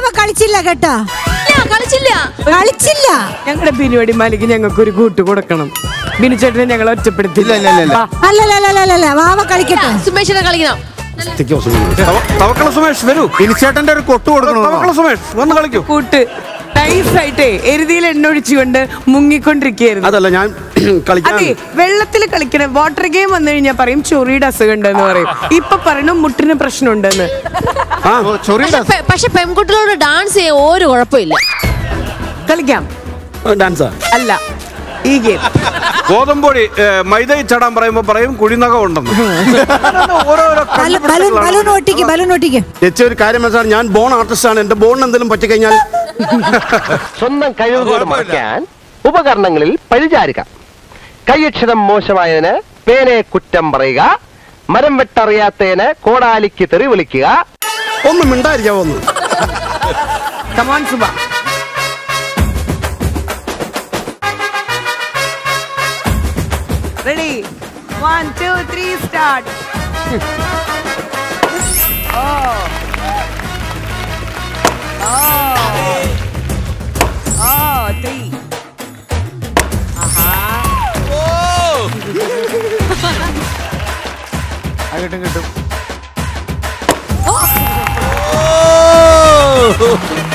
കളിച്ചില്ല കേട്ടോ ഇല്ല, കളിച്ചില്ല കളിച്ചില്ല ഞങ്ങളുടെ ബിനുവടി മാലിക്ക് ഞങ്ങൾക്ക് ഒരു കൂട്ട് കൊടുക്കണം ബിനു ചേട്ടനെ ഞങ്ങൾ ഒറ്റപ്പെടുത്തി ഇല്ല, ഇല്ല, ഇല്ല, ഇല്ല. അല്ലല്ലല്ലല്ല വാവ കളിക്കട്ടെ സുമേഷിനെ കളിക്കണം തവക്കള സുമേഷ് വരൂ ഇനിച്ചേട്ടന്റെ ഒരു കൊട്ടു തവക്കള കൊടുക്കണം സുമേഷ് വന്ന് കളിക്കൂ കൂട്ട് നൈസായിട്ടേ എരുതിയിൽ എണ്ണ ഒഴിച്ചുകൊണ്ട് മുങ്ങിക്കൊണ്ടിരിക്കുകയായിരുന്നു അതല്ല ഞാൻ കളിക്കാൻ അതെ വെള്ളത്തിൽ കളിക്കണ വാട്ടർ ഗെയിം വന്നു കഴിഞ്ഞാൽ പറയും ചൊറിയുടെ അസുഖം ഉണ്ടെന്ന് പറയും ഇപ്പൊ പറയണു മുട്ടിന് പ്രശ്നമുണ്ടെന്ന് ആ ചൊറിയുടെ പക്ഷെ പെ- പക്ഷെ പെൺകുട്ടികളോട് ഡാൻസ് ചെയ്യാൻ ഒരു കുഴപ്പമില്ല കളിക്കാം ഡാൻസാ അല്ല ഈ ഗെയിം ഗോതമ്പൊടി ഏ, മൈദയിൽ ചാടാൻ പറയുമ്പോ പറയും കുഴിനകം ഉണ്ടെന്ന് അതാണ് ഓരോരോ ബലൂൺ ബലൂൺ കണ്ടുപിടുത്തങ്ങളാണ്. ഒട്ടിക്ക് ബലൂൺ ഒട്ടിക്ക് ചേച്ചി ഒരു കാര്യം മനസ്സിലാണ് ഞാൻ ബോൺ ആർട്ടിസ്റ്റ് ആണ് എന്റെ ബോണിന് എന്തെങ്കിലും പറ്റിക്കഴിഞ്ഞാൽ സ്വന്തം കഴിവുകൾ മറയ്ക്കാൻ ഉപകരണങ്ങളിൽ പരിചാരിക കൈയക്ഷരം മോശമായതിന് പേനെ കുറ്റം പറയുക മരം വെട്ടറിയാത്തതിന് കോടാലിക്ക് തെറി വിളിക്കുക ഒന്നും മിണ്ടായിരിക്കാവോ ഒന്ന് come on Suba ready one two three start ഓ ഓ ഓ ത്രീ കിട്ടും കിട്ടും